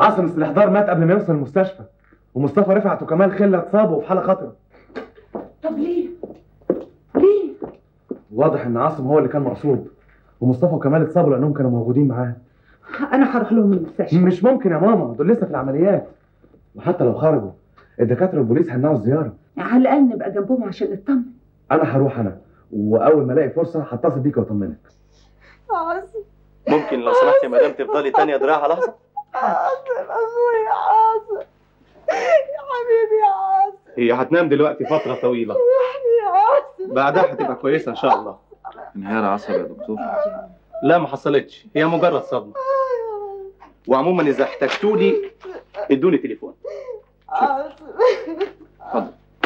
عاصم السلحدار مات قبل ما يوصل المستشفى ومصطفى رفعت وكمال خله اتصابوا وفي حاله خطره طب ليه؟ ليه؟ واضح ان عاصم هو اللي كان مقصود ومصطفى وكمال اتصابوا لانهم كانوا موجودين معاه انا هروح لهم المستشفى مش ممكن يا ماما دول لسه في العمليات وحتى لو خرجوا الدكاتره والبوليس هيمنعوا الزياره على الاقل نبقى جنبهم عشان نطمن انا هروح انا واول ما الاقي فرصه هتصل بيك واطمنك عاصم ممكن لو سمحت يا مدام تفضلي تانية دراعها لحظة عاصم ابويا عاصم يا حبيبي يا عاصم هي هتنام دلوقتي فترة طويلة يا عاصم بعدها هتبقى كويسة إن شاء الله انهيار عصبي يا دكتور لا ما حصلتش هي مجرد صدمة وعموما إذا احتجتولي ادوني تليفون عاصم اتفضل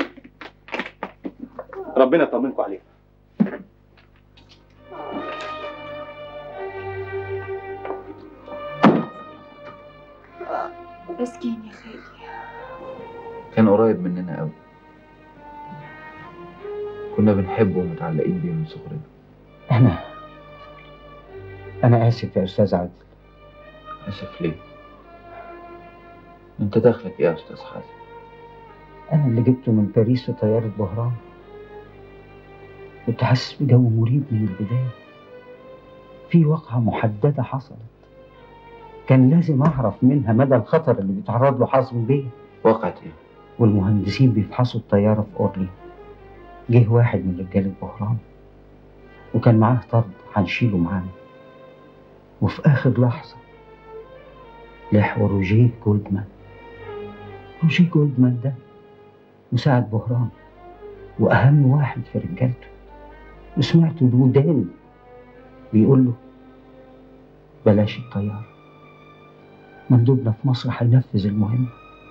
ربنا يطمنكم عليها مسكين يا خالي كان قريب مننا قوي كنا بنحبه ومتعلقين بيه من صغرنا أنا أنا آسف يا أستاذ عادل اسف ليه انت دخلك ايه يا استاذ حازم أنا اللي جبته من باريس في طيارة بهرام كنت حاسس بجو مريب من البداية في واقعة محددة حصلت كان لازم أعرف منها مدى الخطر اللي بيتعرض له حازم بيه وقعت ايه والمهندسين بيفحصوا الطيارة في أورلي جه واحد من رجالة بهرام وكان معاه طرد هنشيله معانا وفي آخر لحظة لحوا روجيه جولدمان روجيه جولدمان ده مساعد بهرام وأهم واحد في رجالته وسمعته بوداني بيقول له بلاش الطيارة مندوبنا في مصر هينفذ المهمة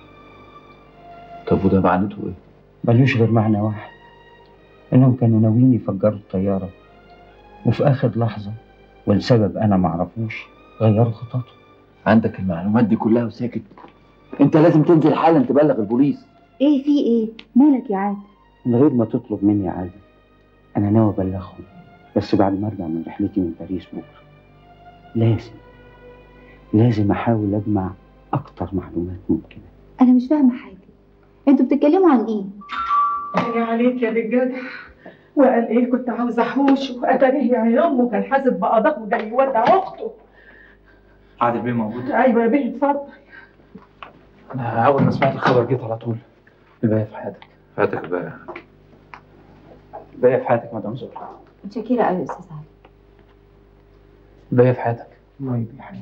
طب وده معناته ايه ملوش غير معنى واحد إنهم كانوا ناويين يفجروا الطيارة وفي آخر لحظة ولسبب أنا معرفوش غيروا خططهم عندك المعلومات دي كلها وساكت انت لازم تنزل حالا تبلغ البوليس ايه في ايه مالك يا عادل من غير ما تطلب مني عادي أنا ناوي أبلغهم بس بعد ما أرجع من رحلتي من باريس بكرة لازم لازم أحاول أجمع أكتر معلومات ممكنة انا مش فاهمه حاجه انتوا بتتكلموا عن ايه يا عليك يا بالجدع وقال ايه كنت عاوز احوش واتاريه يعني امه كان حاسب بقضاء وجاي يودع اخته عادل بيه موجود ايوه يا بيه اتفضل انا اول ما سمعت الخبر جيت على طول الباقي في حياتك فاتك بقى الباقي في حياتك مدام زهرة متشكره قوي يا استاذ عادل الباقي في حياتك الله يبي حياتك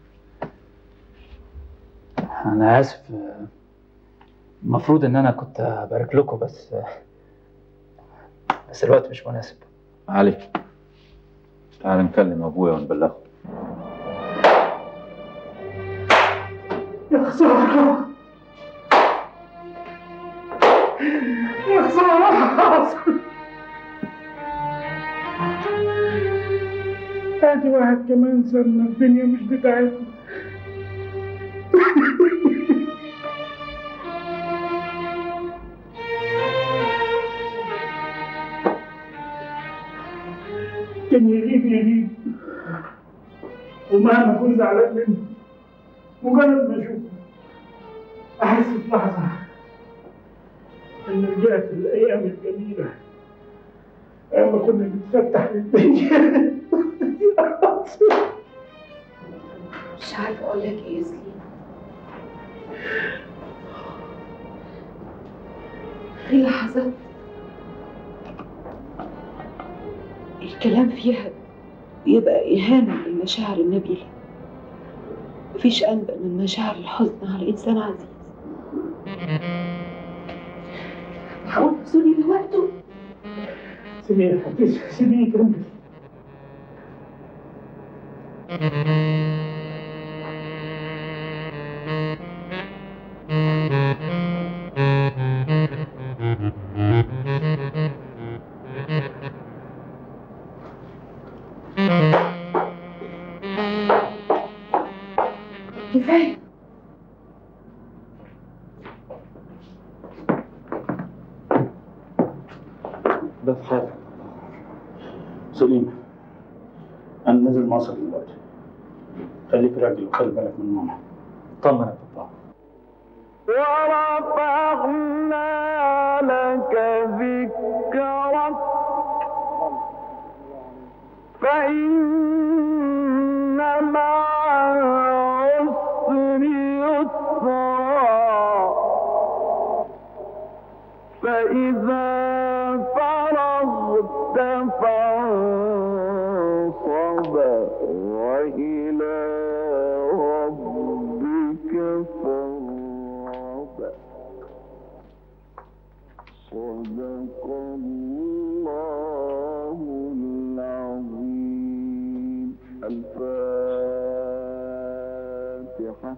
انا اسف المفروض ان انا كنت ابارك لكم بس بس الوقت مش مناسب علي تعال نكلم ابويا ونبلغه يا خساره يا خساره ادي واحد كمان سابنا الدنيا مش بتاعتنا كان يغيب يغيب ومهما كنت زعلان منه مجرد ما اشوفه احس في لحظه ان رجعت الايام الجميله ايام ما كنا بنفتح للدنيا مش عارفه اقول لك ايه يا سليم في لحظات الكلام فيها يبقى إهانة للمشاعر النبيلة مفيش أنبأ من مشاعر الحزن على إنسان عزيز حاول توصلي لوقته سيبيني يا حبيبي سيبيني كمل كفاية ده في حالك سليم انا نازل مصر دلوقتي خليك راجل وخلي بالك من ماما طمن يا بابا ورفعنا لك ذكرك فإن مع العسر يسرا فإذا فرغت فانصب وإلى ربك فارغب صدق الله العظيم الفاتحة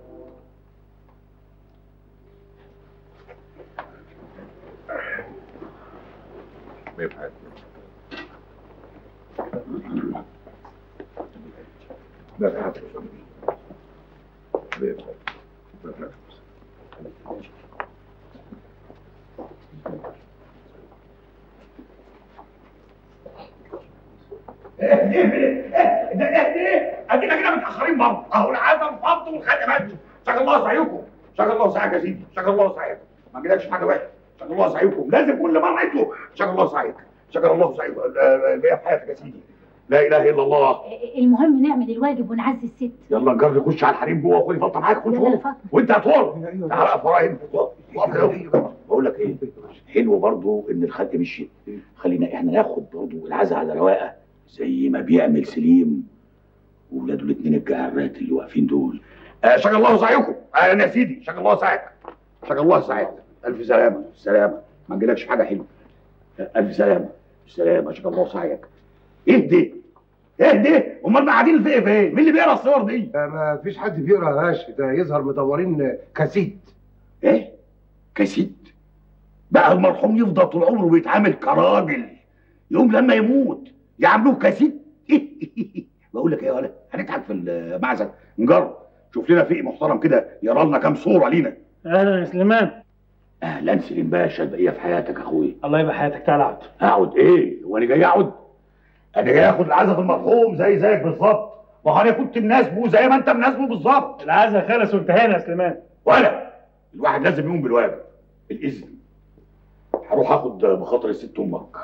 ادينا كده متاخرين برضه اهو العزم فرض والخدمات شغل الله سعيكم شغل الله سعيك يا سيدي شغل الله سعيك ما جالكش حاجه وحشه شغل الله سعيكم لازم كل مره انتوا شغل الله سعيك شغل الله سعيك اللي هي في حياتك يا سيدي لا اله الا الله المهم نعمل الواجب ونعزي الست يلا نجرب نخش على الحريم جوه وخدي فاطمه معاك خش يلا يا جوه فاطمه وانت هتور تعالى يا فراهين بقول لك ايه حلو برضو ان الخد مشي خلينا احنا ناخد برضو العزا على رواقه زي ما بيعمل سليم وولاده الاثنين الجعرات اللي واقفين دول آه شكر الله سعيكم اهلا يا سيدي شكر الله سعيك شكر الله سعيك الف سلامه سلامه ما نجيلكش حاجه حلوه آه، الف سلامه سلامه شكر الله سعيك اهدي اهدي امال قاعدين في فين مين اللي بيقرا الصور دي ما فيش حد بيقرا يا باشا ده يظهر مدورين كاسيت ايه كاسيت بقى المرحوم يفضل طول عمره بيتعامل كراجل يوم لما يموت يعملوه كاسيت بقول لك ايه يا ولد هنضحك في المعزل نجرب شوف لنا فيق محترم كده يرى لنا كام صوره لينا اهلا يا سليمان اهلا سليم باشا البقيه في حياتك يا اخويا الله يبقى حياتك تعال اقعد اقعد ايه وانا جاي اقعد انا جاي اخد العزا في المرحوم زي زيك بالظبط ما انا كنت مناسبه زي ما انت مناسبه بالظبط العزا خلص وانتهينا يا سليمان ولا الواحد لازم يقوم بالواجب الاذن هروح اخد بخاطر الست امك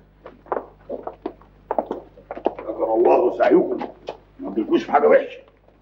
شكر الله سعيكم ما تجيلكوش في حاجه وحشه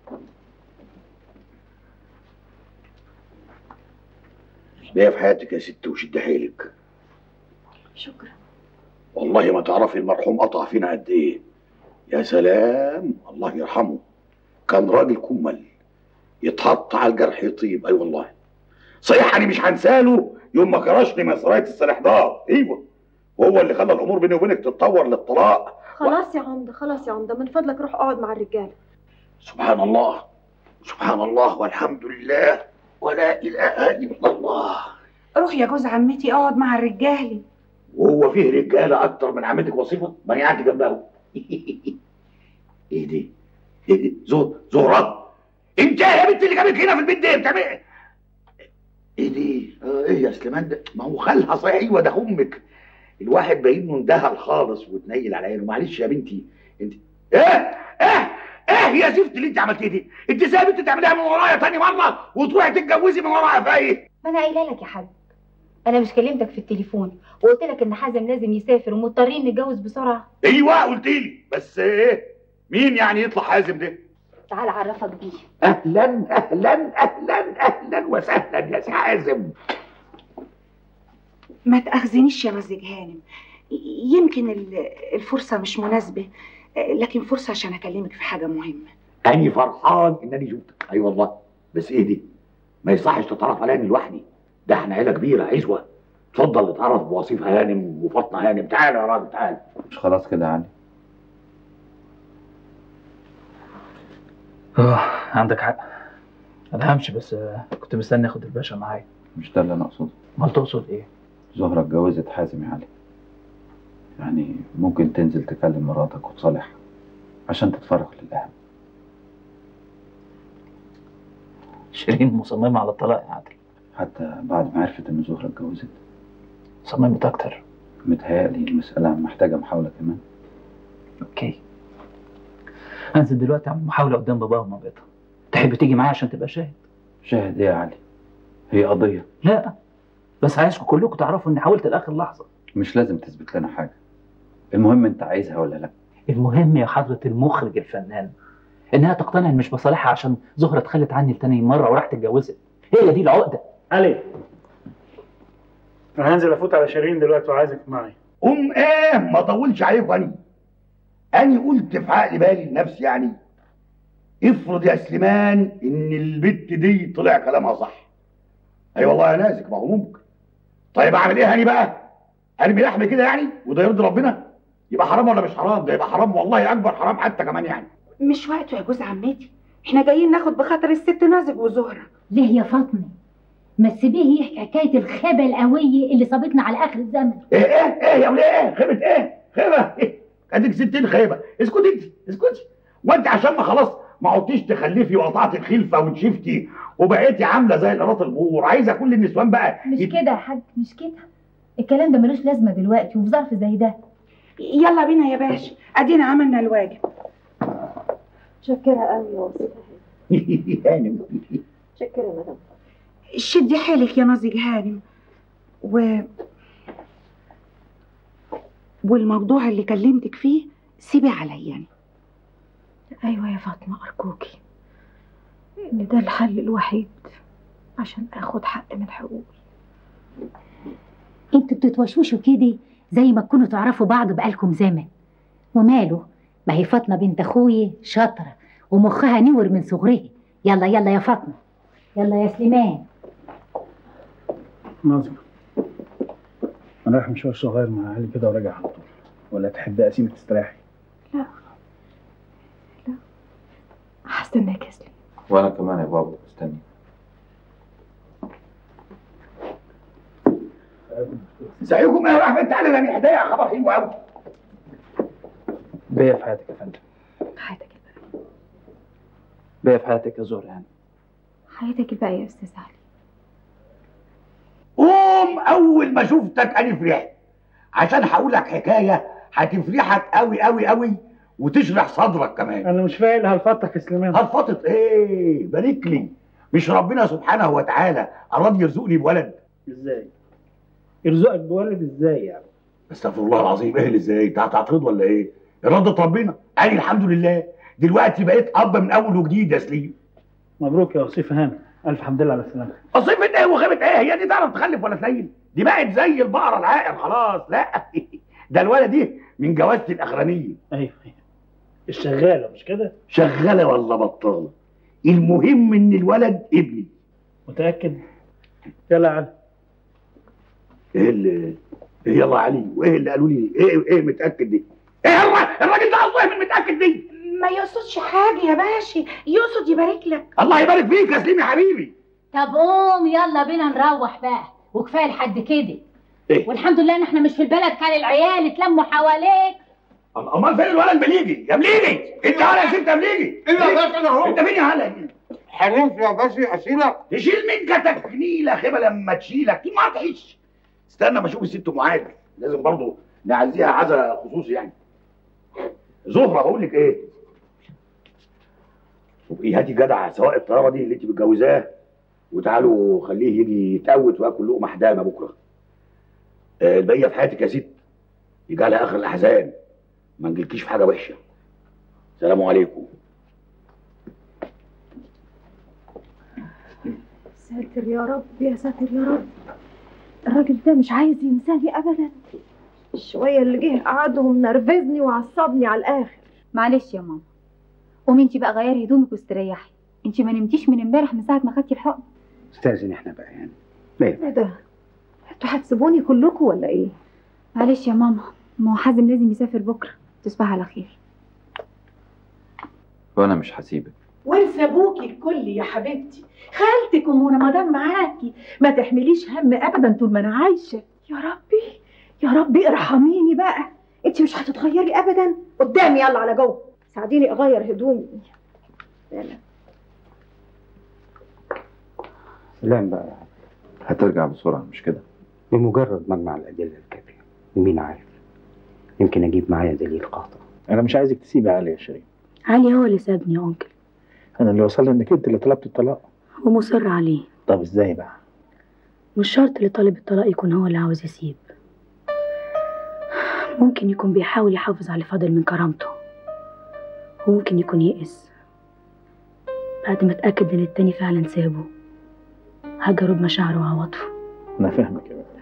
ليه في حياتك يا ست وشد حيلك شكرا والله ما تعرفي المرحوم قطع فينا قد ايه يا سلام الله يرحمه كان راجل كمل يتحط على الجرح يطيب اي والله صحيح انا مش هنساله يوم ما كرشني مسرحيه السلاحدار ايوه وهو اللي خلى الامور بيني وبينك تتطور للطلاق خلاص يا عمده خلاص يا عمده من فضلك روح اقعد مع الرجاله سبحان الله سبحان الله والحمد لله ولا اله الا الله روح يا جوز عمتي اقعد مع الرجاله وهو فيه رجاله اكتر من عمتك وصيفه ما انا قاعد جنبها ايه دي؟ ايه دي؟ زهر زهره انت يا بنت اللي جابك هنا في البيت ده بتعمل ايه؟ ايه دي؟ آه ايه يا سليمان ده؟ ما هو خالها صحيح ايوه ده امك الواحد باين له اندهل خالص وتنيل على عينه معلش يا بنتي انت ايه ايه ايه يا زفت اللي انت عملتيه دي؟ انت ازاي يا بنت تعمليها من ورايا تاني مره وتروحي تتجوزي من ورايا فايه؟ ما انا قايله لك يا حاج انا مش كلمتك في التليفون وقلت لك ان حازم لازم يسافر ومضطرين نتجوز بسرعه ايوه قلت لي بس ايه؟ مين يعني يطلع حازم ده؟ تعال اعرفك بيه اهلا اهلا اهلا اهلا وسهلا يا سي حازم ما تاخذنيش يا مزج هانم ي- يمكن ال- الفرصه مش مناسبه لكن فرصه عشان اكلمك في حاجه مهمه اني فرحان انني شفتك اي أيوة والله بس ايه دي؟ ما يصحش تتعرف عليا لوحدي ده احنا عيله كبيره عزوه اتفضل اتعرف بوصيف هانم وفاطمه هانم تعال يا راجل تعال مش خلاص كده يا علي اه عندك حق انا همشي بس آه، كنت مستني اخد الباشا معايا مش ده اللي انا اقصده امال تقصد ايه زهرة اتجوزت حازم يا علي يعني ممكن تنزل تكلم مراتك وتصالحها عشان تتفرغ للأهم شيرين مصممه على الطلاق يا عادل حتى بعد ما عرفت ان زهرة اتجوزت صممت اكتر متهيألي المسألة محتاجة محاولة كمان اوكي هنزل دلوقتي اعمل محاوله قدام باباها ومامتها تحب تيجي معايا عشان تبقى شاهد شاهد ايه يا علي هي قضيه لا بس عايزكم كلكم تعرفوا اني حاولت لاخر لحظه مش لازم تثبت لنا حاجه المهم انت عايزها ولا لا المهم يا حضرة المخرج الفنان انها تقتنع ان مش مصالحها عشان زهرة اتخلت عني لتاني مرة وراحت اتجوزت هي دي العقدة علي انا هنزل افوت على شيرين دلوقتي وعايزك معي قوم ايه ما اطولش عليكم اني اني قلت في عقل بالي لنفسي يعني افرض يا سليمان ان البت دي طلع كلامها صح اي والله يا نازك ما هو ممكن طيب اعمل ايه هاني بقى ارمي لحم كده يعني وده يرضي ربنا يبقى حرام ولا مش حرام ده يبقى حرام والله اكبر حرام حتى كمان يعني مش وقته يا جوز عمتي احنا جايين ناخد بخاطر الست نازك وزهرة ليه يا فاطمه ما تسيبيه يحكي حكايه الخيبه القويه اللي صابتنا على اخر الزمن ايه ايه ايه يا وليه ايه خيبه ايه خيبه ايه اديك ستين خيبه اسكتي انت اسكتي وانت عشان ما خلاص ما عدتيش تخلفي وقطعتي الخلفه ونشفتي وبقيتي عامله زي القراط البور عايزه كل النسوان بقى مش كده يا حاج مش كده الكلام ده ملوش لازمه دلوقتي وفي ظرف زي ده يلا بينا يا باشا ادينا عملنا الواجب شكرا قوي يا وصية هانم شكرا يا مدام شدي حيلك يا ناظج هانم و والموضوع اللي كلمتك فيه سيبي عليا يعني. ايوه يا فاطمه ارجوكي ان ده الحل الوحيد عشان اخد حق من حقوقي انتوا بتتوشوشوا كده زي ما تكونوا تعرفوا بعض بقالكم زمن وماله ما هي فاطمه بنت اخويا شاطره ومخها نور من صغرها يلا يلا يا فاطمه يلا يا سليمان ناظم انا رايح مشوار صغير مع علي كده وراجع على طول ولا تحب اسيبك تستريحي لا لا هستناك يا سليم وانا كمان يا بابا استني ازيكم ايه راح فين تعالى ده هدايا خبر حلو قوي بيا في حياتك يا فندم حياتك بيا في حياتك يا زهرة يعني حياتك الباقيه يا استاذ علي قوم اول ما شفتك انا فرحت عشان هقول لك حكايه هتفرحك قوي قوي قوي وتشرح صدرك كمان انا مش فاهم هلفتك يا سليمان هلفطت ايه بارك لي مش ربنا سبحانه وتعالى اراد يرزقني بولد ازاي يرزقك بولد ازاي يعني استغفر الله العظيم ايه اللي ازاي انت هتعترض ولا ايه اراده ربنا انا الحمد لله دلوقتي بقيت اب من اول وجديد يا سليم مبروك يا وصيف هانم الف حمد لله على السلامه وصيفة ايه وخيبة ايه هي دي تعرف تخلف ولا تنيل دي بقت زي البقرة العاقر خلاص لا ده الولد دي من جوازتي الاخرانية ايوه ايوه الشغاله مش كده شغالة ولا بطالة المهم ان الولد ابني متاكد يلا يا علي ايه اللي إيه يلا يا علي وايه اللي قالوا لي ايه ايه متاكد دي ايه الر- الراجل ده قصده إيه من متاكد دي ما يقصدش حاجه يا باشا يقصد يبارك لك الله يبارك فيك يا سليم يا حبيبي طب قوم يلا بينا نروح بقى وكفايه لحد كده إيه؟ والحمد لله ان احنا مش في البلد كان العيال اتلموا حواليك امال فين الولد مليجي يا مليجي انت هلا يا ست يا مليجي إيه يا باشا أنا أهو. انت فين يا هلا هنمشي يا باشا اشيلك تشيل من جاتك نيله خيبه لما تشيلك دي ما تعيش استنى ما اشوف الست ام عادل لازم برضه نعزيها عزا خصوصي يعني زهره بقول لك ايه وبقي هاتي جدع سواق الطياره دي اللي انت متجوزاه وتعالوا خليه يجي يتقوت وياكل لقمه حدامه بكره آه، البقيه في حياتك يا ست يجعلها اخر الاحزان ما نجيلكيش في حاجه وحشه سلام عليكم ساتر يا رب يا ساتر يا رب الراجل ده مش عايز ينساني ابدا الشويه اللي جه قعدهم نرفزني وعصبني على الاخر معلش يا ماما قومي انت بقى غيري هدومك واستريحي انت ما نمتيش من امبارح من ساعه ما خدتي الحقن استاذن احنا بقى يعني ايه ده انتوا هتسيبوني كلكم ولا ايه معلش يا ماما ما هو حازم لازم يسافر بكره تصبحي على خير وانا مش هسيبك وانسى ابوكي الكل يا حبيبتي خالتك ام رمضان معاكي ما تحمليش هم ابدا طول ما انا عايشه يا ربي يا ربي ارحميني بقى انت مش هتتغيري ابدا قدامي يلا على جوه ساعديني اغير هدومي يلا سلام بقى هترجع بسرعه مش كده بمجرد مجمع الأدلة الكافية ومين عارف يمكن أجيب معايا دليل قاطع انا مش عايزك تسيبي علي يا شيرين علي هو اللي سابني يا انكل انا اللي وصل لي انك انت اللي طلبت الطلاق هو مصر عليه طب ازاي بقى مش شرط اللي طالب الطلاق يكون هو اللي عاوز يسيب ممكن يكون بيحاول يحافظ على اللي فاضل من كرامته وممكن يكون يئس بعد ما اتأكد ان التاني فعلا سابه هجره بمشاعره وعواطفه انا فاهمك يا بنتي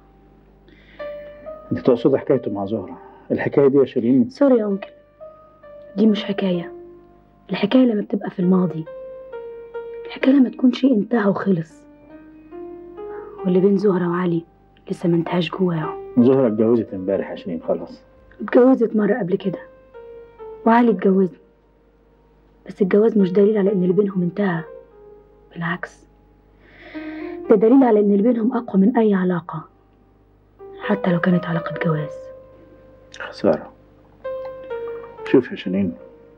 انت تقصد حكايته مع زهرة الحكاية دي يا شيرين سوري يا أنكل دي مش حكاية الحكاية لما بتبقى في الماضي الحكاية لما تكون شيء انتهى وخلص واللي بين زهرة وعلي لسه ما انتهاش جواهم زهرة اتجوزت امبارح يا شيرين خلاص اتجوزت مرة قبل كده وعلي اتجوزني بس الجواز مش دليل على ان اللي بينهم انتهى بالعكس ده دليل على ان اللي بينهم اقوى من اي علاقة حتى لو كانت علاقة جواز خسارة شوف يا شيرين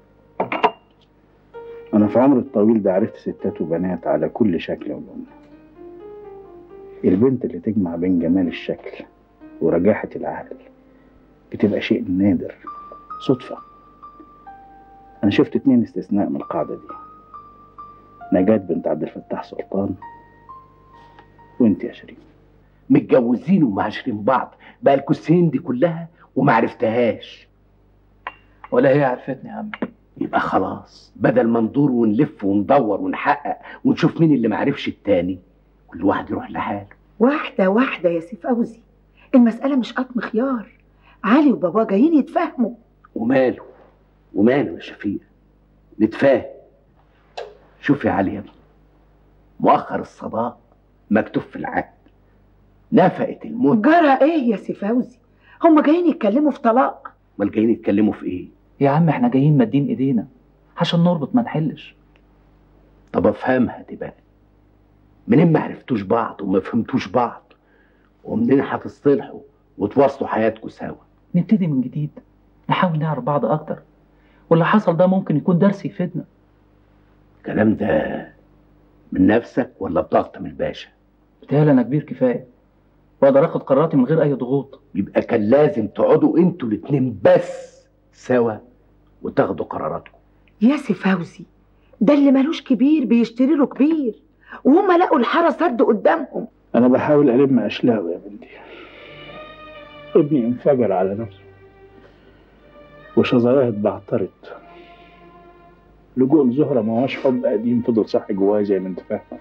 أنا في عمري الطويل ده عرفت ستات وبنات على كل شكل ولون البنت اللي تجمع بين جمال الشكل ورجاحة العقل بتبقى شيء نادر صدفة أنا شفت اتنين استثناء من القاعدة دي نجاة بنت عبد الفتاح سلطان وانت يا شيرين متجوزين ومعاشرين بعض بقى الكسين دي كلها وما عرفتهاش ولا هي عرفتني يا عم يبقى خلاص بدل ما ندور ونلف وندور ونحقق ونشوف مين اللي معرفش التاني كل واحد يروح لحاله واحدة واحدة يا سي فوزي المسألة مش قطم خيار علي وبابا جايين يتفاهموا وماله وماله يا شفيق نتفاهم شوف يا علي يا ابني مؤخر الصداق مكتوب في العقد نفقة الموت جرى ايه يا سي فوزي هما جايين يتكلموا في طلاق امال جايين يتكلموا في ايه يا عم احنا جايين مادين ايدينا عشان نربط ما نحلش طب افهمها دي بقى منين ما عرفتوش بعض وما فهمتوش بعض ومنين هتصطلحوا وتواصلوا حياتكم سوا نبتدي من جديد نحاول نعرف بعض اكتر واللي حصل ده ممكن يكون درس يفيدنا الكلام ده من نفسك ولا بضغط من الباشا بتهيألي انا كبير كفايه واقدر اخد قراراتي من غير اي ضغوط يبقى كان لازم تقعدوا انتوا الاتنين بس سوا وتاخدوا قراراتكم يا سي فوزي ده اللي ملوش كبير بيشتري له كبير وهم لقوا الحارة سد قدامهم أنا بحاول ألم أشلاوي يا بنتي ابني انفجر على نفسه وشظاياه اتبعترت لجوء لزهرة ما هوش حب قديم فضل صح جوايا زي ما انت فاهمة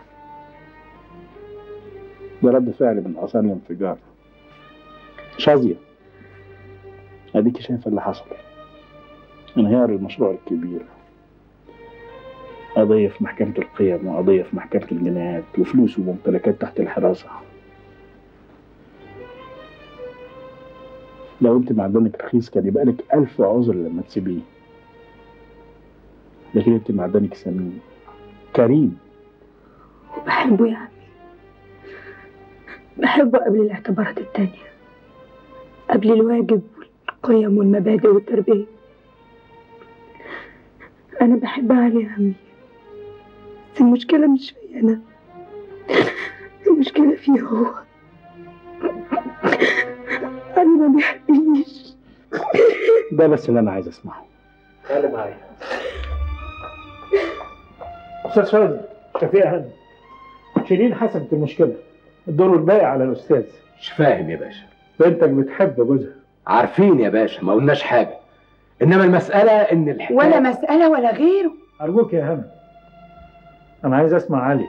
ده رد فعل من آثار الانفجار شاذية أديكي شايفة اللي حصل انهيار المشروع الكبير قضية في محكمة القيم وقضية في محكمة الجنايات وفلوس وممتلكات تحت الحراسة لو انت معدنك رخيص كان يبقى لك ألف عذر لما تسيبيه لكن انت معدنك ثمين كريم وبحبه يا عمي بحبه قبل الاعتبارات التانية قبل الواجب والقيم والمبادئ والتربية أنا بحب علي يا عمي بس المشكلة مش فيا أنا المشكلة فيه هو علي ما بيحبنيش ده بس اللي أنا عايز أسمعه تعالى معايا استاذ فوزي شفيقة هاني شيرين حسمت المشكلة الدور الباقي على الأستاذ مش فاهم يا باشا بنتك بتحب جوزها عارفين يا باشا ما قلناش حاجة إنما المسألة إن الحكاية ولا مسألة ولا غيره أرجوك يا هاني أنا عايز أسمع علي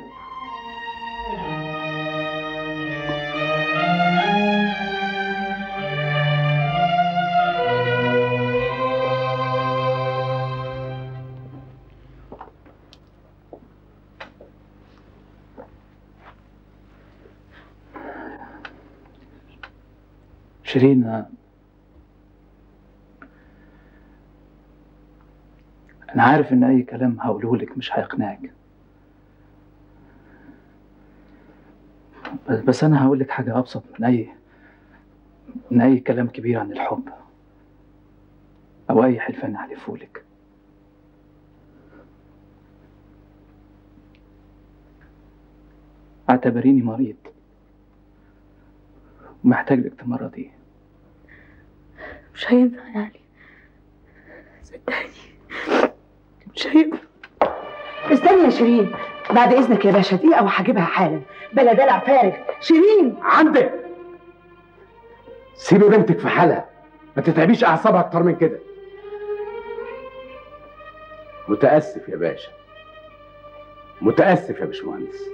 شيرين أنا عارف إن أي كلام هقوله لك مش هيقنعك بس- بس أنا هقول لك حاجة أبسط من أي من أي كلام كبير عن الحب أو أي حلفان أحلفهولك اعتبريني مريض ومحتاج لك تمرضي مش هينفع يا علي صدقني مش هينفع استني يا شيرين بعد اذنك يا باشا دقيقه وهجيبها حالا بلا دلع فارغ شيرين عندك سيبي بنتك في حالها ما تتعبيش اعصابها اكتر من كده متاسف يا باشا متاسف يا باشمهندس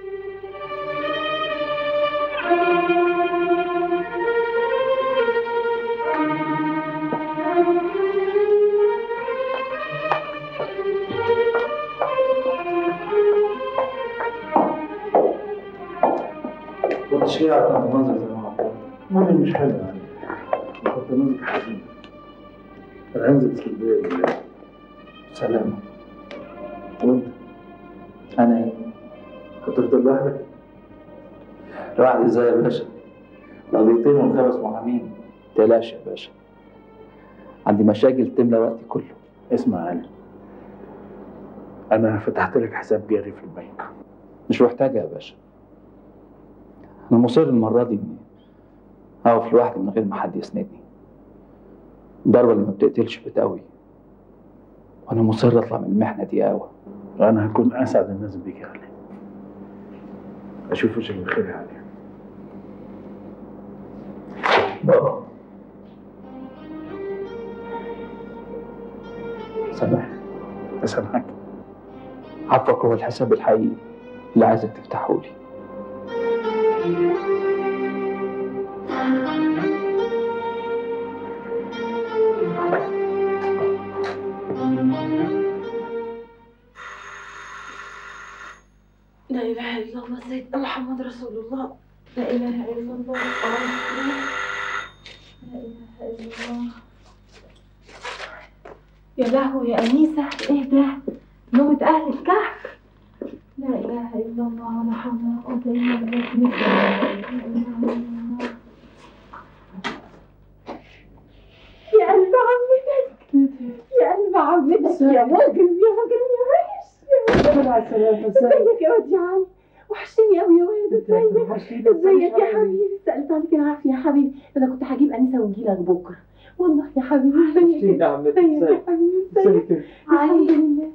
كنتش هي على منظر زي ما هو مامي مش حلوة يعني كنت نازل حزين انا هنزل اسكندريه بالليل سلام وانت انا ايه هتفضل لوحدك لوحدي ازاي يا باشا قضيتين والخمس محامين تلاش يا باشا عندي مشاكل تملى وقتي كله اسمع علي انا فتحت لك حساب جاري في البنك مش محتاجة يا باشا أنا مصر المرة دي إني أقف لوحدي من غير ما حد يسندني الضربة اللي ما بتقتلش بتقوي وأنا مصر أطلع من المحنة دي قوي وانا هكون اسعد الناس بيك يا علي اشوف وشك بخير يا علي بابا سامحني اسامحك عفوك هو الحساب الحقيقي اللي عايزك تفتحه لي لا إله إلا الله سيدنا محمد رسول الله لا إله إلا الله لا إله إلا الله يا لهوي يا أنيسة إيه ده؟ نومة أهل الكهف لا إله إلا الله ولا حول ولا قوة إلا بالله يا قلب عمتك يا قلب عمتك يا مجرم يا مجرم يا وحش يا مجرم على السلامة ازيك يا واد يا علي وحشتني قوي يا واد ازيك ازيك يا حبيبي سألت عليك العافية يا حبيبي ده انا كنت هجيب أنيسة ونجيلك بكرة والله يا حبيبي ازيك يا عمتي ازيك يا حبيبي ازيك الحمد لله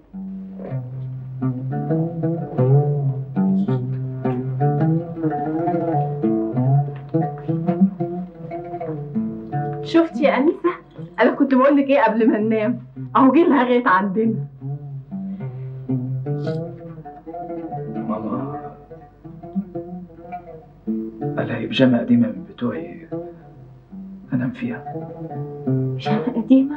شفتي يا أنيسة أنا كنت بقول لك إيه قبل ما ننام أهو جه لغاية عندنا ماما ألاقي بيجامة قديمة من بتوعي أنام فيها شقة قديمة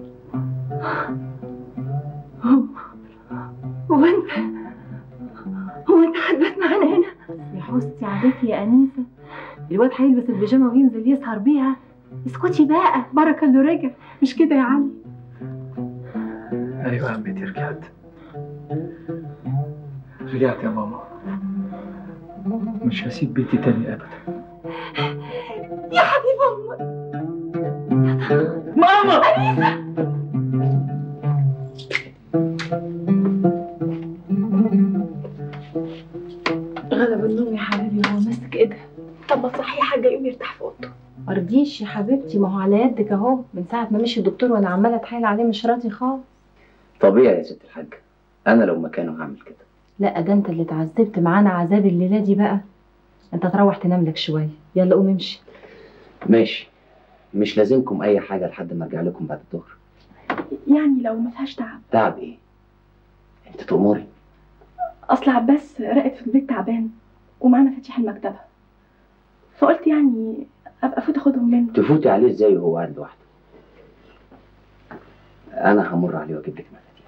هو هو أنت هو أنت حدت معانا هنا يا حستي عادتي يا أنيسة الواد هيلبس البيجامة وينزل يسهر بيها اسكتي بقى بركة اللي رجع مش كده يا علي أيوة يا عمتي رجعت رجعت يا ماما مش هسيب بيتي تاني أبدا يا حبيب أمك ماما أنيسة غلب النوم يا حبيبي وهو ماسك ايدها طب ما تصحي حاجه يقوم يرتاح في اوضته مرضيش يا حبيبتي ما هو على يدك اهو من ساعه ما مشي الدكتور وانا عماله اتحايل عليه مش راضي خالص طبيعي يا ست الحاجة أنا لو مكانه هعمل كده لا ده انت اللي اتعذبت معانا عذاب الليله دي بقى انت تروح تنام لك شويه يلا قوم امشي ماشي مش لازمكم أي حاجة لحد ما أرجع لكم بعد الظهر يعني لو ما فيهاش تعب تعب إيه؟ أنت تأمري اصل عباس راقد في البيت تعبان ومعانا مفاتيح المكتبه فقلت يعني ابقى فوت اخدهم منه تفوتي عليه إزاي وهو قاعد لوحده أنا همر عليه وأجيب لك مفاتيح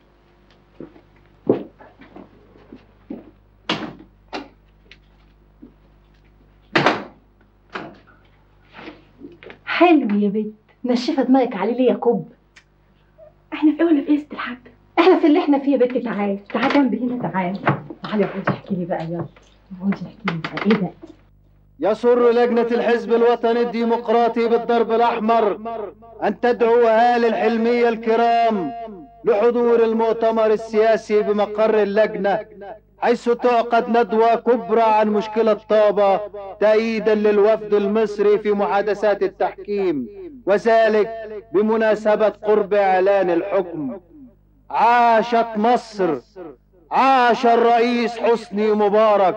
حلو يا بنت نشفه دماغك عليه ليه يا كوب احنا في ايه ولا في ايه يا ست الحاج احنا في اللي احنا فيه يا بنت تعالي تعالي جنبي هنا تعالي تعالي اقعدي احكي لي بقى يلا اقعدي احكي لي بقى ايه ده يسر لجنة الحزب الوطني الديمقراطي بالضرب الأحمر أن تدعو أهالي الحلمية الكرام لحضور المؤتمر السياسي بمقر اللجنة حيث تعقد ندوة كبرى عن مشكلة طابة تأييدا للوفد المصري في محادثات التحكيم وذلك بمناسبة قرب إعلان الحكم عاشت مصر عاش الرئيس حسني مبارك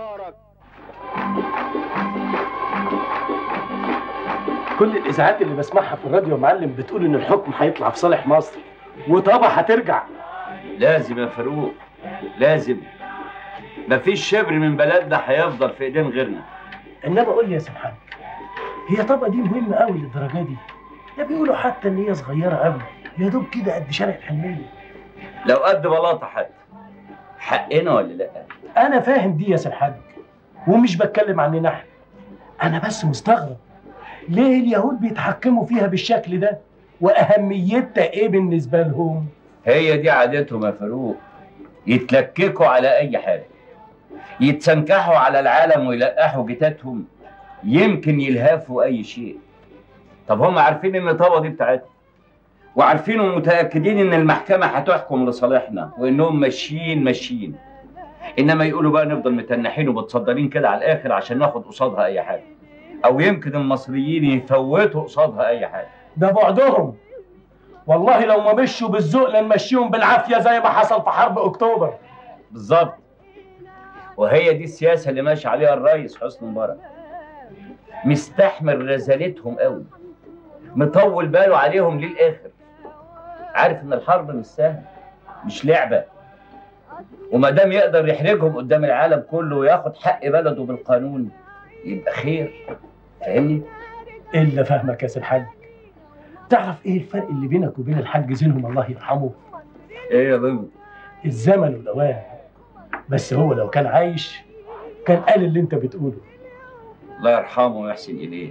كل الاذاعات اللي بسمعها في الراديو يا معلم بتقول ان الحكم هيطلع في صالح مصر وطبعا هترجع لازم يا فاروق لازم مفيش شبر من بلدنا هيفضل في ايدين غيرنا انما قول لي يا سبحان هي طبقه دي مهمه قوي للدرجه دي ده بيقولوا حتى ان هي صغيره قوي يا دوب كده قد شارع الحلميه لو قد بلاطه حد حقنا ولا لا انا فاهم دي يا سبحان ومش بتكلم عننا احنا انا بس مستغرب ليه اليهود بيتحكموا فيها بالشكل ده واهميتها ايه بالنسبه لهم هي دي عادتهم يا فاروق يتلككوا على اي حاجه يتسنكحوا على العالم ويلقحوا جتاتهم يمكن يلهفوا اي شيء طب هم عارفين ان طابا دي بتاعتهم وعارفين ومتاكدين ان المحكمه هتحكم لصالحنا وانهم ماشيين ماشيين انما يقولوا بقى نفضل متنحين ومتصدرين كده على الاخر عشان ناخد قصادها اي حاجه او يمكن المصريين يفوتوا قصادها اي حاجه ده بعدهم والله لو ما مشوا بالذوق لنمشيهم بالعافيه زي ما حصل في حرب اكتوبر بالظبط وهي دي السياسه اللي ماشي عليها الرئيس حسني مبارك مستحمل رزالتهم قوي مطول باله عليهم للاخر عارف ان الحرب مش سهله مش لعبه وما دام يقدر يحرجهم قدام العالم كله وياخد حق بلده بالقانون يبقى خير فاهمني الا فهمك يا سي الحاج تعرف ايه الفرق اللي بينك وبين الحاج زينهم الله يرحمه ايه يا ضمن الزمن والاوان بس هو لو كان عايش كان قال اللي انت بتقوله الله يرحمه ويحسن اليه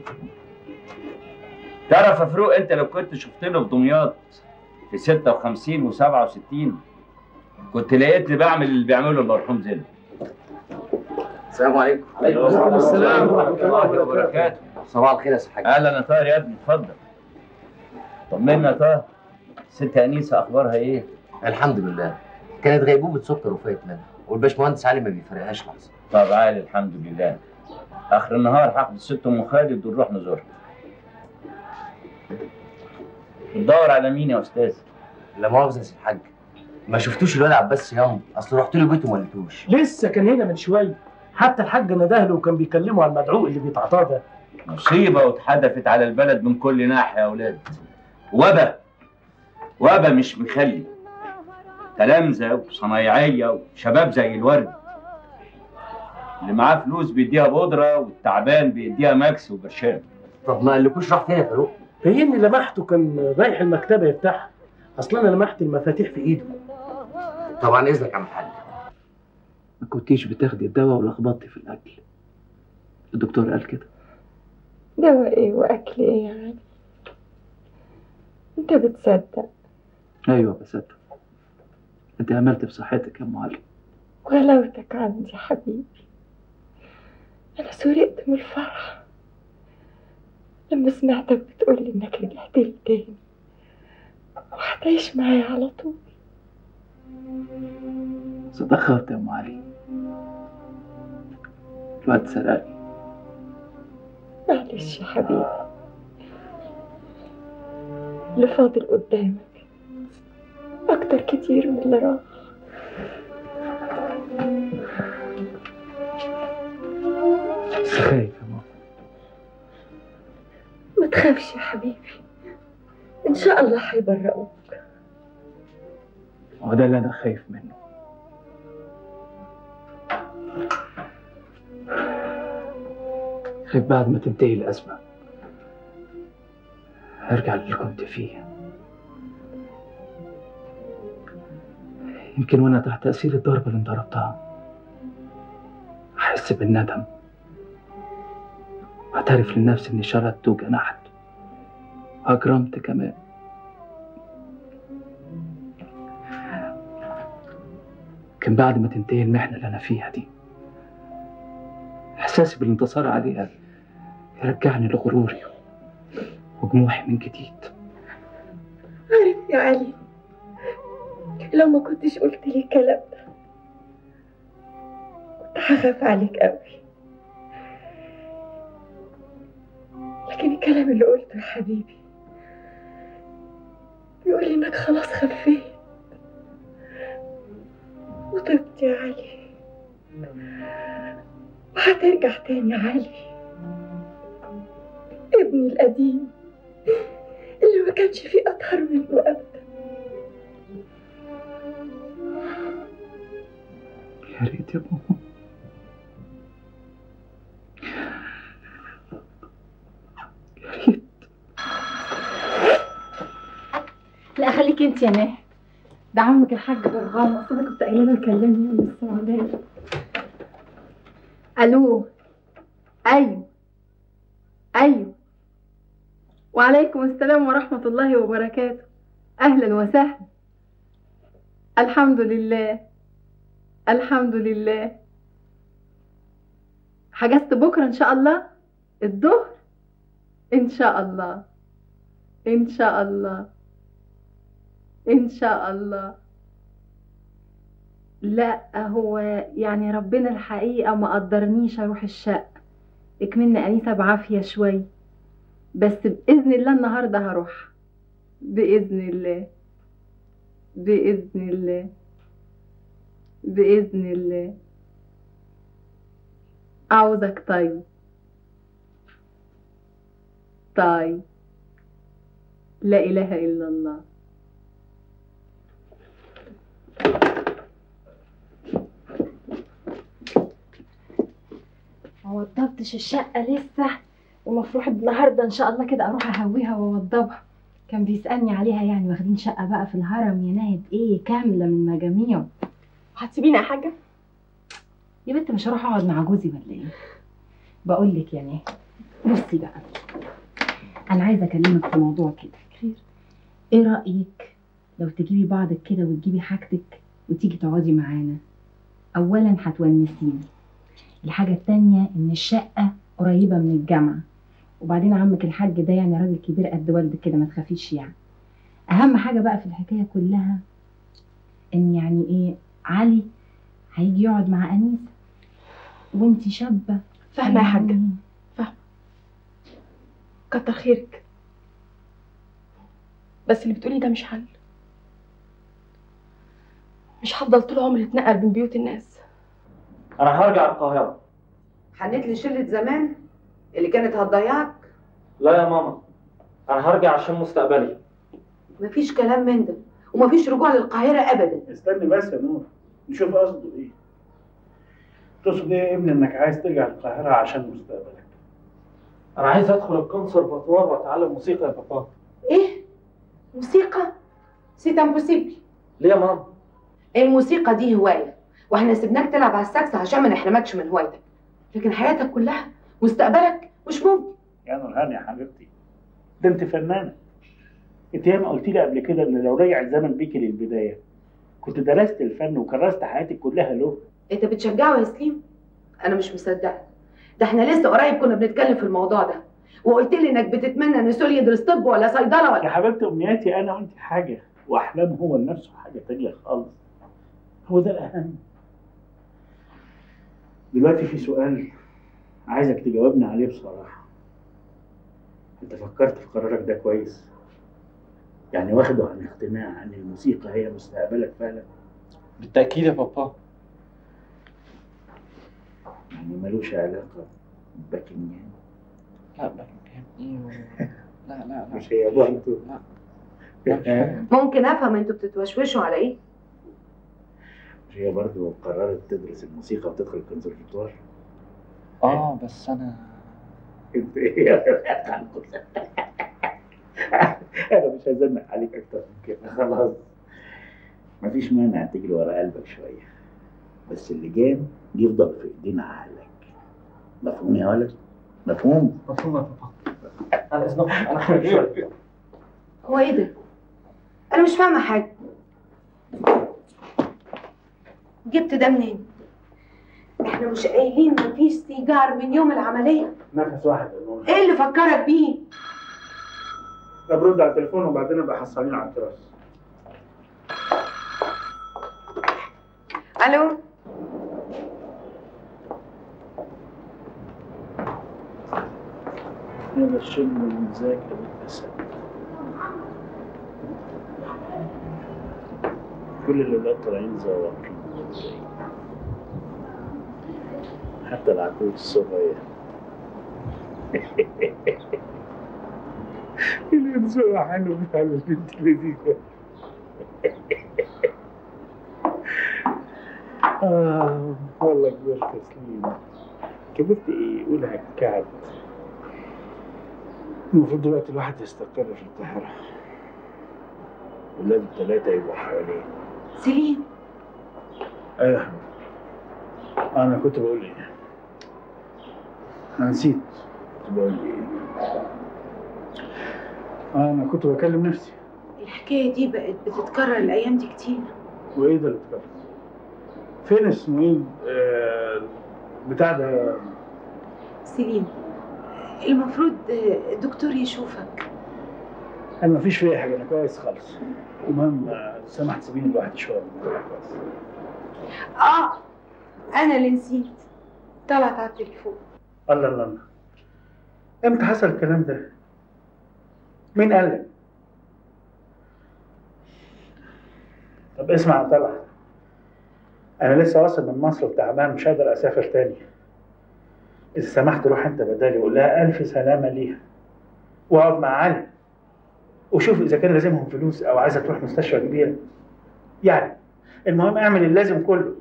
تعرف يا فاروق انت لو كنت شفت له في دمياط في 56 و67 كنت لقيتني بعمل اللي بيعمله المرحوم زين السلام عليكم عليكم السلام ورحمه الله وبركاته صباح الخير يا سي حاج اهلا يا طاهر يا ابني اتفضل طمنا يا طاهر ست انيسه اخبارها ايه الحمد لله كانت غيبوبة سكر وفايت منها والباشمهندس علي ما بيفرقهاش لحظة طب عالي الحمد لله اخر النهار هاخد الست ام خالد ونروح نزورها بتدور على مين يا استاذ لا مؤاخذة يا سي الحاج ما شفتوش الواد عباس صيام اصل رحت له بيته ما لقيتوش لسه كان هنا من شويه حتى الحاج ندهله وكان بيكلمه على المدعو اللي بيتعاطاه ده مصيبه واتحدفت على البلد من كل ناحيه يا اولاد وبا وبا مش مخلي تلامذه وصنايعيه وشباب زي الورد اللي معاه فلوس بيديها بودره والتعبان بيديها ماكس وبرشام طب ما قالكوش راح فين يا فاروق؟ هي اني لمحته كان رايح المكتبه يفتحها اصلا انا لمحت المفاتيح في ايده طبعا اذنك يا عم الحاج ما كنتيش بتاخدي الدواء ولخبطتي في الاكل الدكتور قال كده دواء ايه واكل ايه يا علي انت بتصدق ايوه بصدق انت املت بصحتك يا ام علي غلاوتك عندي حبيبي انا سرقت من الفرح لما سمعتك بتقولي انك رجعت لي تاني وهتعيش معايا على طول بس اتأخرت يا ام علي الوقت سرقني معلش يا حبيبي اللي فاضل قدامك أكتر كتير من اللي راح بس خايف يا ماما ما تخافش يا حبيبي إن شاء الله هيبرئوك هو ده اللي انا خايف منه خايف بعد ما تنتهي الأزمة هرجع للي كنت فيه يمكن وأنا تحت تأثير الضربة اللي انضربتها أحس بالندم وأعترف لنفسي إني شردت وجنحت وأجرمت كمان يمكن بعد ما تنتهي المحنة اللي أنا فيها دي إحساسي بالانتصار عليها يرجعني لغروري وجموحي من جديد عارف يا علي لو ما كنتش قلت لي الكلام ده كنت هخاف عليك قوي لكن الكلام اللي قلته يا حبيبي بيقول لي انك خلاص خفيت وطبت يا علي وهترجع تاني يا علي ابني القديم اللي ما كانش فيه أطهر منه أبدا يا ريت يا ماما لا خليك انت يا ناه ده عمك الحاج برغام اصل انا كنت قايله له يكلمني من السعوديه الو ايوه ايوه وعليكم السلام ورحمه الله وبركاته اهلا وسهلا الحمد لله الحمد لله حجزت بكره ان شاء الله الظهر ان شاء الله ان شاء الله ان شاء الله لا هو يعني ربنا الحقيقه ما قدرنيش اروح الشقه اكملنا انيسه بعافيه شوي بس باذن الله النهارده هروح باذن الله باذن الله باذن الله عاوزك طيب طيب لا اله الا الله ما وضبتش الشقة لسه ومفروض النهاردة إن شاء الله كده أروح أهويها وأوضبها كان بيسألني عليها يعني واخدين شقة بقى في الهرم يا ناهد إيه كاملة من مجاميعه هتسيبيني يا حاجة؟ يا بنت مش هروح أقعد مع جوزي ولا إيه؟ بقول لك يا ناهد بصي بقى أنا عايزة أكلمك في موضوع كده خير إيه رأيك لو تجيبي بعضك كده وتجيبي حاجتك وتيجي تقعدي معانا أولا هتونسيني الحاجة التانية إن الشقة قريبة من الجامعة وبعدين عمك الحاج ده يعني راجل كبير قد والدك كده ما تخافيش يعني أهم حاجة بقى في الحكاية كلها إن يعني إيه علي هيجي يقعد مع أنيسة وانتي شابة فاهمة يا حاجة يعني فاهمة كتر خيرك بس اللي بتقولي ده مش حل مش هفضل طول عمري اتنقل بين بيوت الناس انا هرجع القاهره حنيت لشلة زمان اللي كانت هتضيعك لا يا ماما انا هرجع عشان مستقبلي مفيش كلام من ده ومفيش رجوع للقاهرة أبدا استني بس يا نور نشوف قصده ايه تقصد ايه يا ابني انك عايز ترجع القاهرة عشان مستقبلك انا عايز ادخل الكونسرفاتوار واتعلم موسيقى يا بابا إيه؟ موسيقى؟ سيت امبوسيبل ليه يا ماما الموسيقى دي هواية واحنا سيبناك تلعب على الساكس عشان ما نحرمكش من هوايتك لكن حياتك كلها مستقبلك مش ممكن يا نورهان يا حبيبتي ده انت فنانة انت ياما قلت لي قبل كده ان لو رجع الزمن بيكي للبداية كنت درست الفن وكرست حياتك كلها له انت بتشجعه يا سليم انا مش مصدقه ده احنا لسه قريب كنا بنتكلم في الموضوع ده وقلت لي انك بتتمنى ان سوري يدرس طب ولا صيدله ولا يا حبيبتي امنياتي انا وانت حاجة واحلام هو لنفسه حاجة تانية خالص هو ده الاهم دلوقتي في سؤال عايزك تجاوبني عليه بصراحة انت فكرت في قرارك ده كويس يعني واخده عن اقتناع ان الموسيقى هي مستقبلك فعلا بالتاكيد يا بابا يعني ملوش علاقة بباكنجهام لا باكنجهام ايه لا لا لا مش هي برضه لا ممكن افهم انتوا بتتوشوشوا على ايه مش هي برضه قررت تدرس الموسيقى وتدخل الكونسرفتوار اه بس انا انت ايه يا انا مش هزنق عليك اكتر من كده خلاص مفيش مانع تجري ورا قلبك شويه بس اللي جام يفضل في ايدينا عقلك مفهوم يا ولد مفهوم مفهوم يا بابا على اذنكم انا خارج شويه هو ايه ده انا مش فاهمه حاجه جبت ده منين احنا مش قايلين مفيش سيجار من يوم العمليه نفس واحد يا نور ايه اللي فكرك بيه طب رد على التليفون وبعدين ابقى حصلين على التراس الو هذا الشم من ذاك بالأسد كل الولاد طالعين زواقين ازاي حتى العقود الصغير الانسان حلو فعلا البنت لذيذة آه والله كبرت يا سليم كبرت ايه قولها كعب المفروض دلوقتي الواحد يستقر في القاهرة ولاد التلاتة يبقوا حواليه سليم ايوه انا كنت بقول ايه انا نسيت كنت بقول ايه انا كنت بكلم نفسي الحكايه دي بقت بتتكرر الايام دي كتير وايه ده اللي اتكلم فين اسمه ايه آه، بتاع ده سليم المفروض الدكتور يشوفك انا مفيش فيا حاجه انا كويس خالص المهم آه، سمحت تسيبيني لوحدي شويه كويس اه انا اللي نسيت طلعت على التليفون الله الله الله امتى حصل الكلام ده؟ مين قال لك؟ طب اسمع يا طلعت انا لسه واصل من مصر وتعبان مش قادر اسافر تاني اذا سمحت روح انت بدالي وقول لها الف سلامه ليها واقعد مع علي وشوف اذا كان لازمهم فلوس او عايزه تروح مستشفى كبيره يعني المهم اعمل اللازم كله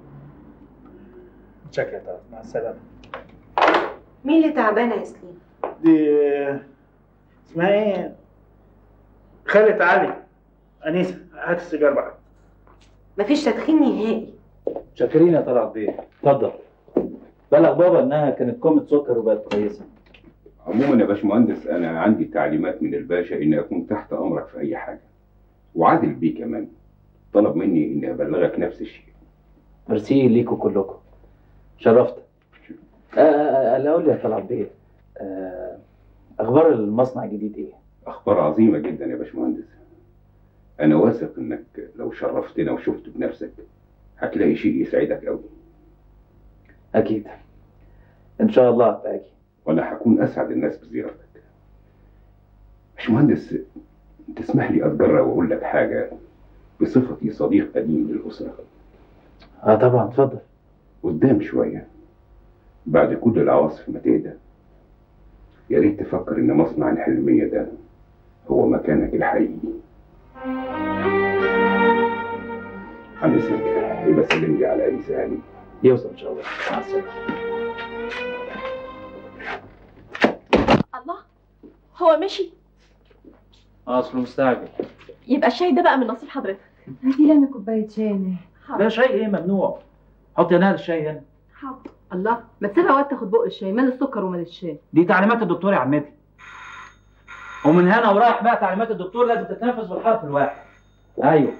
شكرا يا طلعت مع السلامه مين اللي تعبانه يا سليم دي اسمها ايه؟ خالة علي أنيسة هات السيجار بقى مفيش تدخين نهائي شاكرين يا طلعت بيه اتفضل بلغ بابا انها كانت كومة سكر وبقت كويسة عموما يا باشمهندس انا عندي تعليمات من الباشا اني اكون تحت امرك في اي حاجه وعادل بيه كمان طلب مني اني ابلغك نفس الشيء ميرسي ليكوا كلكم شرفت آه، آه، آه، لا اقول لي يا طلعت بيه آه، اخبار المصنع الجديد ايه؟ اخبار عظيمه جدا يا باشمهندس انا واثق انك لو شرفتنا وشفت بنفسك هتلاقي شيء يسعدك قوي اكيد ان شاء الله هبقى اجي وانا هكون اسعد الناس بزيارتك باشمهندس تسمح لي اتجرأ واقول لك حاجه بصفتي صديق قديم للاسره اه طبعا اتفضل قدام شويه بعد كل العواصف ما تهدى يا ريت تفكر ان مصنع الحلميه ده هو مكانك الحقيقي هنسلك يبقى سلم لي على انسه هاني يوصل ان شاء الله مع السلامه الله هو مشي اصله مستعجل يبقى الشاي ده بقى من نصيب حضرتك هاتي لنا كوبايه شاي أنا. لا شاي ايه ممنوع حط يا نهر الشاي هنا حاضر الله ما تسيبها وقت تاخد بق الشاي مال السكر ومال الشاي دي تعليمات الدكتور يا عمتي ومن هنا ورايح بقى تعليمات الدكتور لازم تتنفذ بالحرف الواحد ايوه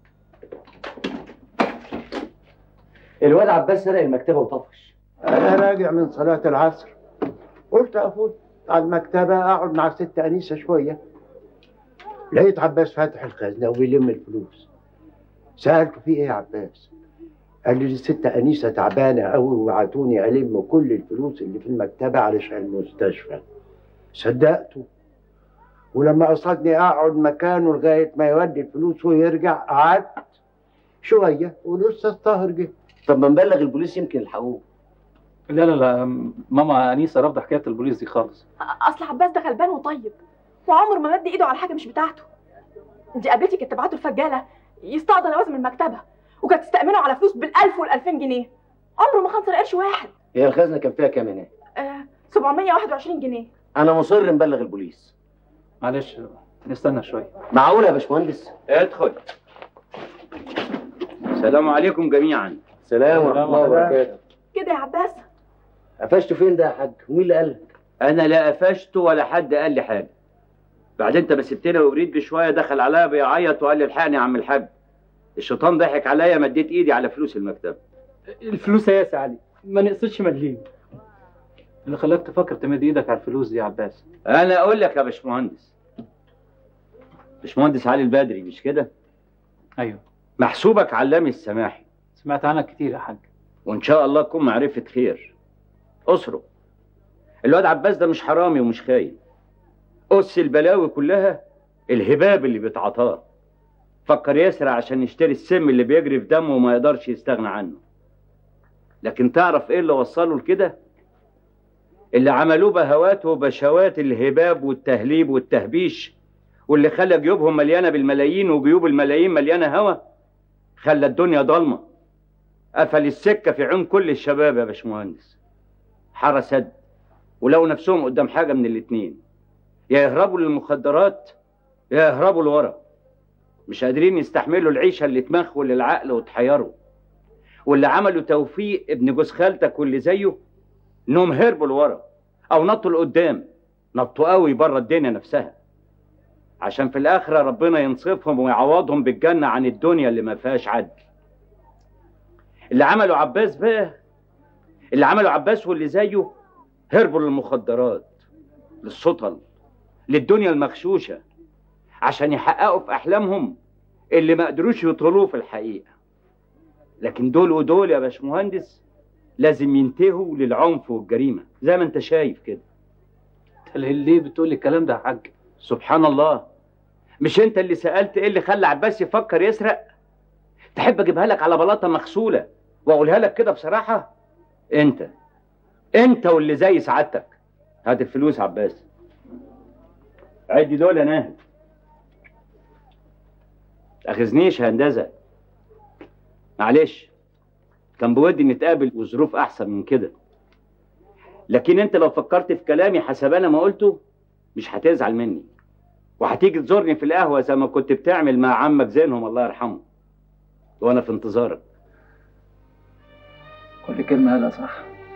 الواد عباس سرق المكتبه وطفش انا راجع من صلاه العصر قلت افوت على المكتبه اقعد مع الست انيسه شويه لقيت عباس فاتح الخزنه وبيلم الفلوس سالته في ايه يا عباس قال لي الست انيسه تعبانه قوي وبعتوني الم كل الفلوس اللي في المكتبه علشان المستشفى صدقته ولما قصدني اقعد مكانه لغايه ما يودي الفلوس ويرجع قعدت شويه والاستاذ طاهر جه طب ما نبلغ البوليس يمكن يلحقوه لا لا لا ماما انيسه رافضه حكايه البوليس دي خالص اصل عباس ده غلبان وطيب وعمر ما مد ايده على حاجه مش بتاعته انت قابلتي كانت تبعته الفجاله يستقضى لوازم المكتبه وكانت تستأمنه على فلوس بالألف والألفين جنيه عمره ما خنصر قرش واحد هي الخزنه كان فيها كام هناك آه 721 جنيه انا مصر نبلغ البوليس معلش نستنى شويه معقول يا باشمهندس ادخل السلام عليكم جميعا سلام ورحمه الله وبركاته كده يا عباس قفشته فين ده يا حاج ومين اللي قال لك انا لا قفشته ولا حد قال لي حاجه بعدين انت ما سبتني وبريد بشويه دخل عليا بيعيط وقال لي الحقني يا عم الحاج الشيطان ضحك عليا مديت ايدي على فلوس المكتب الفلوس يا يا علي ما نقصدش مليم اللي خلاك تفكر تمد ايدك على الفلوس دي يا عباس انا اقول لك يا باشمهندس باشمهندس علي البدري مش كده ايوه محسوبك علامي السماحي سمعت عنك كتير يا حاج وان شاء الله تكون معرفه خير اسره الواد عباس ده مش حرامي ومش خاين أس البلاوي كلها الهباب اللي بيتعطاه فكر يسرق عشان يشتري السم اللي بيجري في دمه وما يقدرش يستغنى عنه لكن تعرف ايه اللي وصله لكده اللي عملوه بهوات وبشوات الهباب والتهليب والتهبيش واللي خلى جيوبهم مليانه بالملايين وجيوب الملايين مليانه هوا خلى الدنيا ضلمه قفل السكه في عيون كل الشباب يا باشمهندس حاره سد ولو نفسهم قدام حاجه من الاتنين يا يهربوا للمخدرات يا يهربوا لورا مش قادرين يستحملوا العيشه اللي تمخول العقل وتحيروا واللي عملوا توفيق ابن جوز خالتك واللي زيه انهم هربوا لورا او نطوا لقدام نطوا قوي بره الدنيا نفسها عشان في الاخره ربنا ينصفهم ويعوضهم بالجنه عن الدنيا اللي ما فيهاش عدل اللي عملوا عباس بقى اللي عملوا عباس واللي زيه هربوا للمخدرات للسطل للدنيا المغشوشه عشان يحققوا في احلامهم اللي ما قدروش يطولوه في الحقيقه لكن دول ودول يا باشمهندس لازم ينتهوا للعنف والجريمه زي ما انت شايف كده ليه بتقول الكلام ده يا حاج سبحان الله مش انت اللي سالت ايه اللي خلى عباس يفكر يسرق تحب اجيبها لك على بلاطه مغسوله واقولها لك كده بصراحه انت انت واللي زي سعادتك هات الفلوس عباس عدي دول يا ناهد اخذنيش يا هندسه معلش كان بودي نتقابل وظروف احسن من كده لكن انت لو فكرت في كلامي حسب انا ما قلته مش هتزعل مني وهتيجي تزورني في القهوه زي ما كنت بتعمل مع عمك زينهم الله يرحمه وانا في انتظارك كل كلمة قالها صح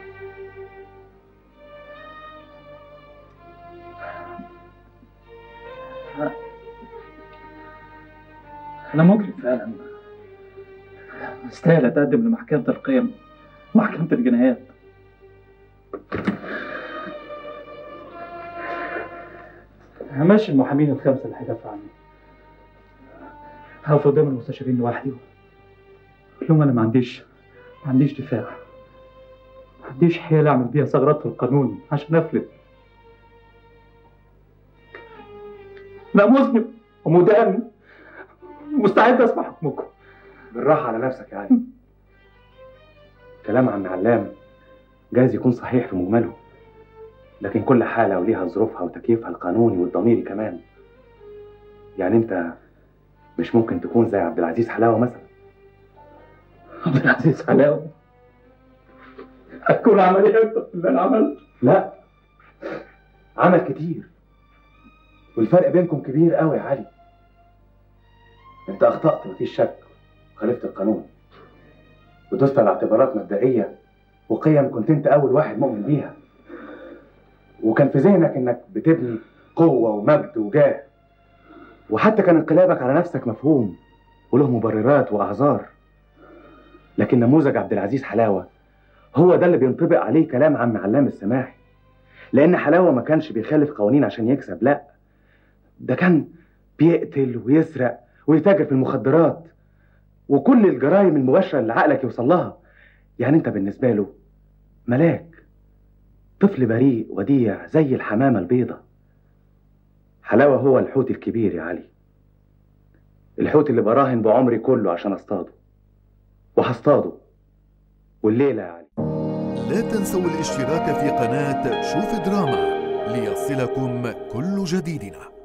أنا مجرم فعلا أستاهل أتقدم لمحكمة القيم محكمة الجنايات همشي المحامين الخمسة اللي هيدافعوا عني هقف قدام المستشارين لوحدي قول لهم أنا ما عنديش ما عنديش دفاع ما عنديش حيلة أعمل بيها ثغرات في القانون عشان أفلت أنا مذنب ومدان ومستعد أسمع حكمكم بالراحة على نفسك يا علي كلام عم علام جايز يكون صحيح في مجمله لكن كل حالة وليها ظروفها وتكييفها القانوني والضميري كمان يعني انت مش ممكن تكون زي عبد العزيز حلاوة مثلا عبد العزيز حلاوة هتكون عمل ايه أكتر من اللي انا عملته؟ لا عمل كتير والفرق بينكم كبير قوي يا علي انت اخطأت مفيش شك خالفت القانون ودوست على اعتبارات مبدئية وقيم كنت انت اول واحد مؤمن بيها وكان في ذهنك انك بتبني قوة ومجد وجاه وحتى كان انقلابك على نفسك مفهوم وله مبررات واعذار لكن نموذج عبد العزيز حلاوة هو ده اللي بينطبق عليه كلام عم علام السماحي لان حلاوة ما كانش بيخالف قوانين عشان يكسب لا ده كان بيقتل ويسرق ويتاجر في المخدرات وكل الجرائم المباشرة اللي عقلك يوصل لها يعني انت بالنسبة له ملاك طفل بريء وديع زي الحمامة البيضة حلاوة هو الحوت الكبير يا علي الحوت اللي براهن بعمري كله عشان اصطاده وهصطاده والليلة يا علي لا تنسوا الاشتراك في قناة شوف دراما ليصلكم كل جديدنا